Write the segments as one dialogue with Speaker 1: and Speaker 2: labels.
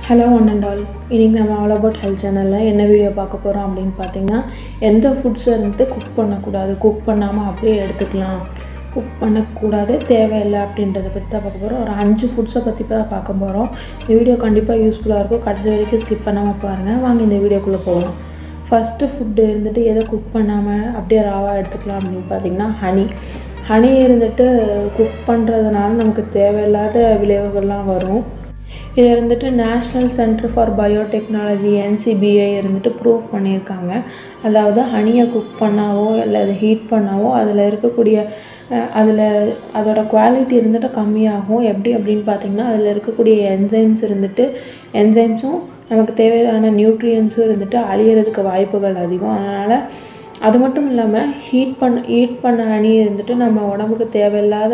Speaker 1: hello one and all இன்றைக்கி நம்ம all about health சேனலில் என்ன வீடியோ பார்க்க போகிறோம் அப்படின்னு பார்த்தீங்கன்னா எந்த ஃபுட்ஸை வந்துட்டு குக் பண்ணக்கூடாது குக் பண்ணாமல் அப்படியே எடுத்துக்கலாம் குக் பண்ணக்கூடாது தேவையில்லை அப்படின்றத பற்றி தான் பார்க்க போகிறோம் ஒரு அஞ்சு ஃபுட்ஸை பற்றி தான் பார்க்க போகிறோம் இந்த வீடியோ கண்டிப்பாக யூஸ்ஃபுல்லாக இருக்கும் கடைசி வரைக்கும் ஸ்கிப் பண்ணாமல் பாருங்கள் வாங்க இந்த வீடியோக்குள்ளே போகலாம் ஃபஸ்ட்டு ஃபுட்டு இருந்துட்டு எதை குக் பண்ணாமல் அப்படியே ராவாக எடுத்துக்கலாம் அப்படின்னு பார்த்தீங்கன்னா ஹனி ஹனி இருந்துட்டு குக் பண்ணுறதுனால நமக்கு தேவையில்லாத விளைவுகள்லாம் வரும் இதை இருந்துட்டு national center for biotechnology NCBI இருந்துட்டு ப்ரூவ் பண்ணியிருக்காங்க அதாவது ஹனியை குக் பண்ணாவோ இல்லை அதை ஹீட் பண்ணாவோ அதில் இருக்கக்கூடிய அதில் அதோட குவாலிட்டி இருந்துட்டு கம்மியாகும் எப்படி அப்படின்னு பார்த்தீங்கன்னா அதில் இருக்கக்கூடிய என்சைம்ஸ் இருந்துட்டு என்சைம்ஸும் நமக்கு தேவையான நியூட்ரியன்ஸும் இருந்துட்டு அழியறதுக்கு வாய்ப்புகள் அதிகம் அதனால் அது மட்டும் இல்லாமல் ஹீட் பண்ண ஹீட் பண்ண ஹனி இருந்துட்டு நம்ம உடம்புக்கு தேவையில்லாத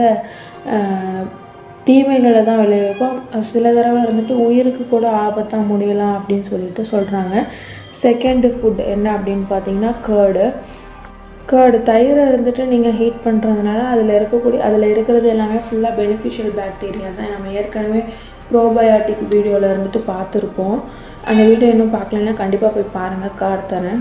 Speaker 1: தீமைகளை தான் விளைவிக்கும் சில தடவை இருந்துட்டு உயிருக்கு கூட ஆபத்தாக முடியலாம் அப்படின்னு சொல்லிட்டு சொல்கிறாங்க செகண்டு ஃபுட் என்ன அப்படின்னு பார்த்தீங்கன்னா கேர்டு கேர்டு தயிரை இருந்துட்டு நீங்கள் ஹீட் பண்ணுறதுனால அதில் இருக்கக்கூடிய அதில் இருக்கிறது எல்லாமே ஃபுல்லாக பெனிஃபிஷியல் பாக்டீரியா தான் நம்ம ஏற்கனவே ப்ரோபயாட்டிக் வீடியோவில் இருந்துட்டு பார்த்துருப்போம் அந்த வீடியோ இன்னும் பார்க்கலன்னா கண்டிப்பாக போய் பாருங்கள் கார்டு தரேன்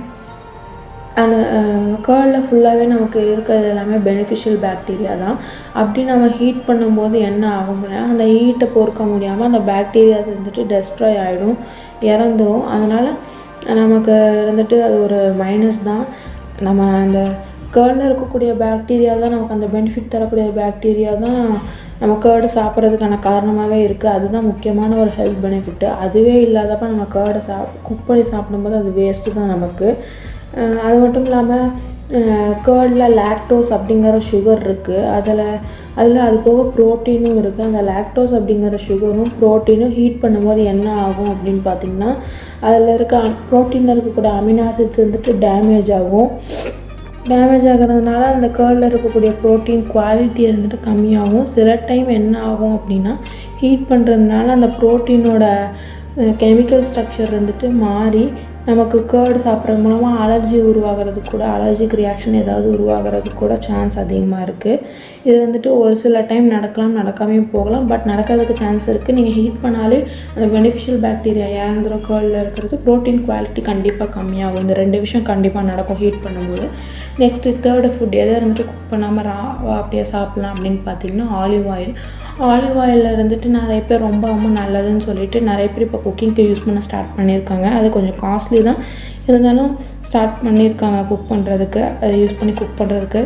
Speaker 1: அந்த கேர்டில் ஃபுல்லாகவே நமக்கு இருக்கிறது எல்லாமே பெனிஃபிஷியல் பாக்டீரியா தான் அப்படி நம்ம ஹீட் பண்ணும்போது என்ன ஆகும்னா அந்த ஹீட்டை பொறுக்க முடியாமல் அந்த பாக்டீரியா வந்துட்டு டெஸ்ட்ராய் ஆகிடும் இறந்துரும் அதனால் நமக்கு வந்துட்டு அது ஒரு மைனஸ் தான் நம்ம அந்த கேர்டில் இருக்கக்கூடிய பாக்டீரியா தான் நமக்கு அந்த பெனிஃபிட் தரக்கூடிய பாக்டீரியா தான் நம்ம கேர்டு சாப்பிட்றதுக்கான காரணமாகவே இருக்குது அதுதான் முக்கியமான ஒரு ஹெல்த் பெனிஃபிட்டு அதுவே இல்லாதப்ப நம்ம கேர்டை சாப் குக் பண்ணி சாப்பிடும்போது அது வேஸ்ட்டு தான் நமக்கு அது மட்டும் இல்லாமல் கேர்டில் லாக்டோஸ் அப்படிங்கிற சுகர் இருக்குது அதில் அதில் அது போக ப்ரோட்டீனும் இருக்குது அந்த லாக்டோஸ் அப்படிங்கிற சுகரும் ப்ரோட்டீனும் ஹீட் பண்ணும்போது என்ன ஆகும் அப்படின்னு பார்த்தீங்கன்னா அதில் இருக்க ப்ரோட்டீனில் இருக்கக்கூடிய அமினோ ஆசிட்ஸ் வந்துட்டு டேமேஜ் ஆகும் டேமேஜ் ஆகிறதுனால அந்த கேர்டில் இருக்கக்கூடிய ப்ரோட்டீன் குவாலிட்டி வந்துட்டு கம்மியாகும் சில டைம் என்ன ஆகும் அப்படின்னா ஹீட் பண்ணுறதுனால அந்த ப்ரோட்டீனோட கெமிக்கல் ஸ்ட்ரக்சர் வந்துட்டு மாறி நமக்கு கேர்டு சாப்பிட்றது மூலமாக அலர்ஜி உருவாகிறதுக்கு கூட அலர்ஜிக் ரியாக்ஷன் ஏதாவது உருவாகிறதுக்கு கூட சான்ஸ் அதிகமாக இருக்குது இது வந்துட்டு ஒரு சில டைம் நடக்கலாம் நடக்காமையும் போகலாம் பட் நடக்கிறதுக்கு சான்ஸ் இருக்குது நீங்கள் ஹீட் பண்ணாலே அந்த பெனிஃபிஷியல் பாக்டீரியா இறந்துரும் கேர்டில் இருக்கிறது ப்ரோட்டீன் குவாலிட்டி கண்டிப்பாக கம்மியாகும் இந்த ரெண்டு விஷயம் கண்டிப்பாக நடக்கும் ஹீட் பண்ணும்போது நெக்ஸ்ட்டு தேர்டு ஃபுட் எதை இருந்துட்டு குக் பண்ணாமல் ரா அப்படியே சாப்பிட்லாம் அப்படின்னு பார்த்தீங்கன்னா ஆலிவ் ஆயில் ஆலிவ் ஆயிலில் இருந்துட்டு நிறைய பேர் ரொம்ப ரொம்ப நல்லதுன்னு சொல்லிட்டு நிறைய பேர் இப்போ குக்கிங்க்கு யூஸ் பண்ண ஸ்டார்ட் பண்ணியிருக்காங்க அது கொஞ்சம் காஸ்ட்லி தான் இருந்தாலும் ஸ்டார்ட் பண்ணியிருக்காங்க குக் பண்ணுறதுக்கு அதை யூஸ் பண்ணி குக் பண்ணுறதுக்கு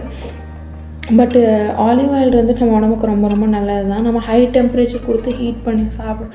Speaker 1: பட்டு ஆலிவ் ஆயில் வந்துட்டு நம்ம உடம்புக்கு ரொம்ப ரொம்ப நல்லது தான் நம்ம ஹை டெம்பரேச்சர் கொடுத்து ஹீட் பண்ணி சாப்பிட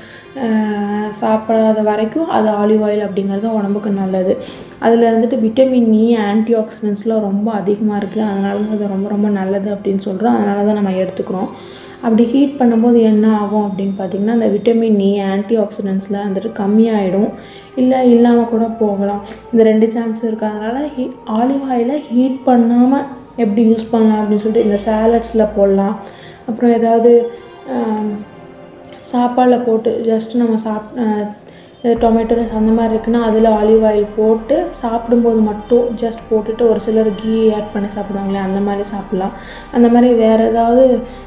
Speaker 1: சாப்பிடாத வரைக்கும் அது ஆலிவ் ஆயில் அப்படிங்கிறது உடம்புக்கு நல்லது அதில் வந்துட்டு விட்டமின் இ ஆன்டி ஆக்சிடென்ட்ஸ்லாம் ரொம்ப அதிகமாக இருக்குது அதனால தான் அது ரொம்ப ரொம்ப நல்லது அப்படின்னு சொல்கிறோம் அதனால தான் நம்ம எடுத்துக்கிறோம் அப்படி ஹீட் பண்ணும்போது என்ன ஆகும் அப்படின்னு பார்த்திங்கன்னா அந்த விட்டமின் இ ஆன்டி ஆக்சிடென்ட்ஸ்லாம் வந்துட்டு கம்மியாயிடும் இல்லை இல்லாமல் கூட போகலாம் இந்த ரெண்டு சான்ஸ் இருக்கிறதுனால ஹீ ஆலிவ் ஆயிலை ஹீட் பண்ணாமல் எப்படி யூஸ் பண்ணலாம் அப்படின்னு சொல்லிட்டு இந்த சாலட்ஸில் போடலாம் அப்புறம் ஏதாவது சாப்பாடில் போட்டு ஜஸ்ட் நம்ம சாப் டொமேட்டோ ரைஸ் அந்த மாதிரி இருக்குன்னா அதில் ஆலிவ் ஆயில் போட்டு சாப்பிடும்போது மட்டும் ஜஸ்ட் போட்டுட்டு ஒரு சிலர் கீ ஆட் பண்ணி சாப்பிடுவாங்களே அந்த மாதிரி சாப்பிட்லாம் அந்த மாதிரி வேறு ஏதாவது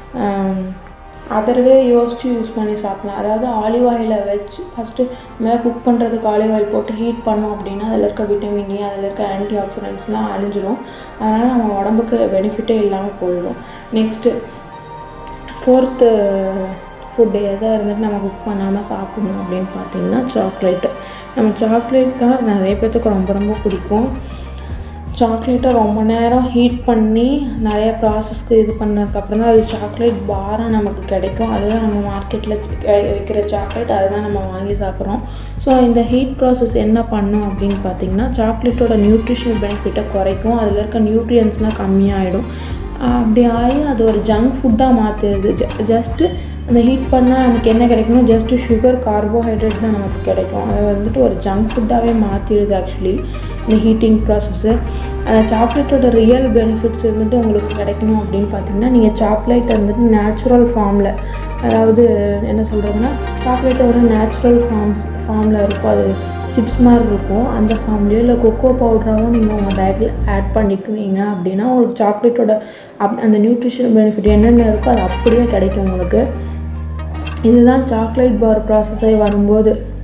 Speaker 1: அதர்வே யோசித்து யூஸ் பண்ணி சாப்பிட்லாம் அதாவது ஆலிவ் ஆயிலை வச்சு ஃபஸ்ட்டு மேலே குக் பண்ணுறதுக்கு ஆலிவ் ஆயில் போட்டு ஹீட் பண்ணோம் அப்படின்னா அதில் இருக்க விட்டமின் இ அதில் இருக்க ஆன்டி ஆக்சிடென்ட்ஸ்லாம் அழிஞ்சிரும் அதனால் நம்ம உடம்புக்கு பெனிஃபிட்டே இல்லாமல் போயிடும் நெக்ஸ்ட்டு ஃபோர்த்து ஃபுட்டு எதை இருந்துட்டு நம்ம குக் பண்ணாமல் சாப்பிடணும் அப்படின்னு பார்த்தீங்கன்னா சாக்லேட்டு நம்ம சாக்லேட் தான் நிறைய பேர்த்துக்கு ரொம்ப ரொம்ப பிடிக்கும் சாக்லேட்டை ரொம்ப நேரம் ஹீட் பண்ணி நிறைய ப்ராசஸ்க்கு இது பண்ணதுக்கப்புறம் தான் அது சாக்லேட் பாராக நமக்கு கிடைக்கும் அதுதான் நம்ம மார்க்கெட்டில் விற்கிற சாக்லேட் அதுதான் நம்ம வாங்கி சாப்பிட்றோம் ஸோ இந்த ஹீட் ப்ராசஸ் என்ன பண்ணும் அப்படின்னு பார்த்தீங்கன்னா சாக்லேட்டோட நியூட்ரிஷனல் பெனிஃபிட்டை குறைக்கும் அதில் இருக்க நியூட்ரியன்ஸ்லாம் கம்மியாயிடும் அப்படி ஆகி அது ஒரு ஜங்க் ஃபுட்டாக மாற்றுறது ஜ ஜஸ்ட்டு அந்த ஹீட் பண்ணால் நமக்கு என்ன கிடைக்கணும் ஜஸ்ட்டு சுகர் கார்போஹைட்ரேட் தான் நமக்கு கிடைக்கும் அதை வந்துட்டு ஒரு ஜங்க் ஃபுட்டாகவே மாற்றிடுது ஆக்சுவலி இந்த ஹீட்டிங் ப்ராசஸ்ஸு அந்த சாக்லேட்டோட ரியல் பெனிஃபிட்ஸ் வந்துட்டு உங்களுக்கு கிடைக்கணும் அப்படின்னு பார்த்தீங்கன்னா நீங்கள் சாக்லேட் வந்துட்டு நேச்சுரல் ஃபார்மில் அதாவது என்ன சொல்கிறதுனா சாக்லேட்டை ஒரு நேச்சுரல் ஃபார்ம்ஸ் ஃபார்மில் இருக்கும் அது சிப்ஸ் மாதிரி இருக்கும் அந்த ஃபார்ம்லேயோ இல்லை கொக்கோ பவுடராகவும் நீங்கள் உங்கள் டயட்டில் ஆட் பண்ணிக்குவீங்க அப்படின்னா உங்களுக்கு சாக்லேட்டோட அப் அந்த நியூட்ரிஷன் பெனிஃபிட் என்னென்ன இருக்கோ அது அப்படியே கிடைக்கும் உங்களுக்கு இதுதான் சாக்லேட் பார் ப்ராசஸே வரும்போது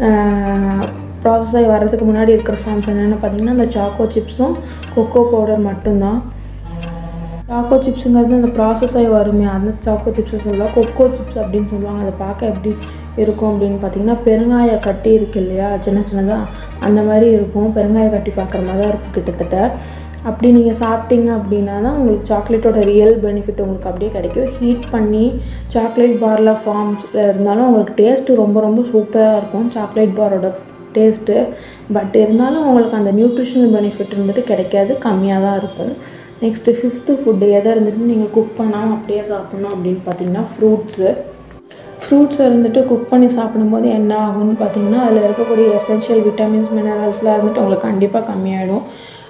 Speaker 1: ப்ராசஸ் ஆகி வர்றதுக்கு முன்னாடி இருக்கிற ஃபார்ம்ஸ் என்னென்னு பார்த்தீங்கன்னா அந்த சாக்கோ சிப்ஸும் கொக்கோ பவுடர் மட்டும்தான் சாக்கோ சிப்ஸுங்கிறது அந்த ப்ராசஸ் ஆகி வருமே அந்த சாக்கோ சிப்ஸை சொல்லலாம் கொக்கோ சிப்ஸ் அப்படின்னு சொல்லுவாங்க அதை பார்க்க எப்படி இருக்கும் அப்படின்னு பார்த்தீங்கன்னா பெருங்காய கட்டி இருக்கு இல்லையா சின்ன சின்னதாக அந்த மாதிரி இருக்கும் பெருங்காய கட்டி பார்க்குற மாதிரி தான் இருக்கும் கிட்டத்தட்ட அப்படி நீங்கள் சாப்பிட்டீங்க அப்படின்னா தான் உங்களுக்கு சாக்லேட்டோட ரியல் பெனிஃபிட் உங்களுக்கு அப்படியே கிடைக்கும் ஹீட் பண்ணி சாக்லேட் பாரில் ஃபார்ம்ஸில் இருந்தாலும் உங்களுக்கு டேஸ்ட்டு ரொம்ப ரொம்ப சூப்பராக இருக்கும் சாக்லேட் பாரோட டேஸ்ட்டு பட் இருந்தாலும் உங்களுக்கு அந்த நியூட்ரிஷனல் பெனிஃபிட் இருந்துட்டு கிடைக்காது கம்மியாக தான் இருக்கும் நெக்ஸ்ட்டு ஃபிஃப்த்து ஃபுட்டு எதை இருந்துட்டு நீங்கள் குக் பண்ணாமல் அப்படியே சாப்பிட்ணும் அப்படின்னு பார்த்தீங்கன்னா ஃப்ரூட்ஸு ஃப்ரூட்ஸ் இருந்துட்டு குக் பண்ணி சாப்பிடும்போது என்ன ஆகும்னு பார்த்தீங்கன்னா அதில் இருக்கக்கூடிய எசென்ஷியல் விட்டமின்ஸ் மினரல்ஸ்லாம் இருந்துட்டு உங்களுக்கு கண்டிப்பாக கம்மியாயிடும்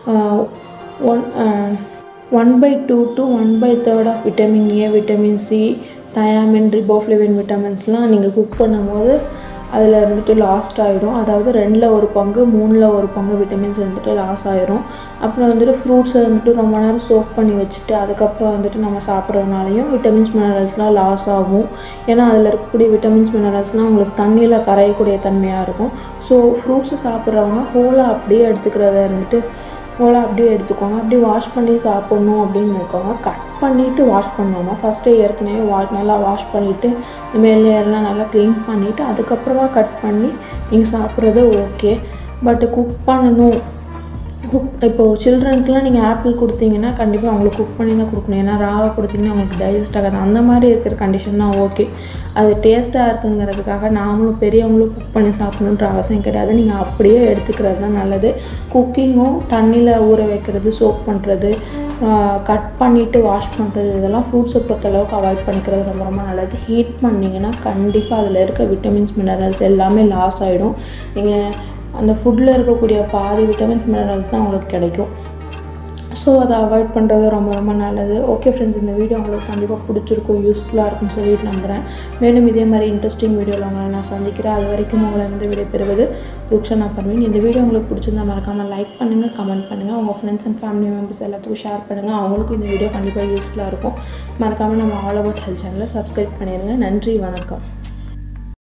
Speaker 1: one one by two to one by third of vitamin A vitamin C thiamine riboflavin விட்டமின்ஸ்லாம் நீங்கள் குக் பண்ணும்போது அதில் இருந்துட்டு லாஸ்ட் ஆகிடும் அதாவது ரெண்டில் ஒரு பங்கு மூணில் ஒரு பங்கு விட்டமின்ஸ் வந்துட்டு லாஸ் ஆயிரும் அப்புறம் வந்துட்டு ஃப்ரூட்ஸை வந்துட்டு ரொம்ப நேரம் சோக் பண்ணி வச்சுட்டு அதுக்கப்புறம் வந்துட்டு நம்ம சாப்பிட்றதுனாலையும் விட்டமின்ஸ் மினரல்ஸ்லாம் லாஸ் ஆகும் ஏன்னா அதில் இருக்கக்கூடிய விட்டமின்ஸ் மினரல்ஸ்லாம் உங்களுக்கு தண்ணியில் கரையக்கூடிய தன்மையாக இருக்கும் ஸோ ஃப்ரூட்ஸை சாப்பிட்றவங்க ஹோலாக அப்படியே எடுத்துக்கிறத இருந்துட்டு ஹோலாக அப்படியே எடுத்துக்கோங்க அப்படியே வாஷ் பண்ணி சாப்பிட்ணும் அப்படின்னு இருக்கவங்க கட் பண்ணிவிட்டு வாஷ் பண்ணாமல் ஃபஸ்ட்டு ஏற்கனவே வா நல்லா வாஷ் பண்ணிவிட்டு மேல் லேயர்லாம் நல்லா க்ளீன் பண்ணிவிட்டு அதுக்கப்புறமா கட் பண்ணி நீங்கள் சாப்பிட்றது ஓகே பட் குக் பண்ணணும் குக் இப்போது சில்ட்ரனுக்குலாம் நீங்கள் ஆப்பிள் கொடுத்தீங்கன்னா கண்டிப்பாக அவங்களுக்கு குக் பண்ணி தான் கொடுக்கணும் ஏன்னா ராவாக கொடுத்தீங்கன்னா அவங்களுக்கு டைஜஸ்ட் ஆகாது அந்த மாதிரி இருக்கிற கண்டிஷன்னா ஓகே அது டேஸ்ட்டாக இருக்குங்கிறதுக்காக நாமளும் பெரியவங்களும் குக் பண்ணி சாப்பிடணுன்ற அவசியம் கிடையாது நீங்கள் அப்படியே எடுத்துக்கிறது தான் நல்லது குக்கிங்கும் தண்ணியில் ஊற வைக்கிறது சோப் பண்ணுறது கட் பண்ணிவிட்டு வாஷ் பண்ணுறது இதெல்லாம் ஃப்ரூட்ஸை பொறுத்தளவுக்கு அவாய்ட் பண்ணிக்கிறது ரொம்ப ரொம்ப நல்லது ஹீட் பண்ணிங்கன்னா கண்டிப்பாக அதில் இருக்க விட்டமின்ஸ் மினரல்ஸ் எல்லாமே லாஸ் ஆகிடும் நீங்கள் அந்த ஃபுட்டில் இருக்கக்கூடிய பாதி விட்டமின்ஸ் மினரல்ஸ் தான் உங்களுக்கு கிடைக்கும் ஸோ அதை அவாய்ட் பண்ணுறது ரொம்ப ரொம்ப நல்லது ஓகே ஃப்ரெண்ட்ஸ் இந்த வீடியோ உங்களுக்கு கண்டிப்பாக பிடிச்சிருக்கும் யூஸ்ஃபுல்லாக இருக்கும்னு சொல்லிட்டு நம்புகிறேன் மேலும் இதே மாதிரி இன்ட்ரெஸ்டிங் வீடியோவில் உங்களை நான் சந்திக்கிறேன் அது வரைக்கும் உங்களை வந்து விடைபெறுவது ருக்ஷனா பண்ணுவேன் இந்த வீடியோ உங்களுக்கு பிடிச்சிருந்தா மறக்காமல் லைக் பண்ணுங்கள் கமெண்ட் பண்ணுங்கள் உங்கள் ஃப்ரெண்ட்ஸ் அண்ட் ஃபேமிலி மெம்பர்ஸ் எல்லாத்துக்கும் ஷேர் பண்ணுங்கள் அவங்களுக்கும் இந்த வீடியோ கண்டிப்பாக யூஸ்ஃபுல்லாக இருக்கும் மறக்காமல் நம்ம ஆல் அபவுட் ஹெல்த் சேனலை சப்ஸ்கிரைப் பண்ணிடுங்க நன்றி வணக்கம்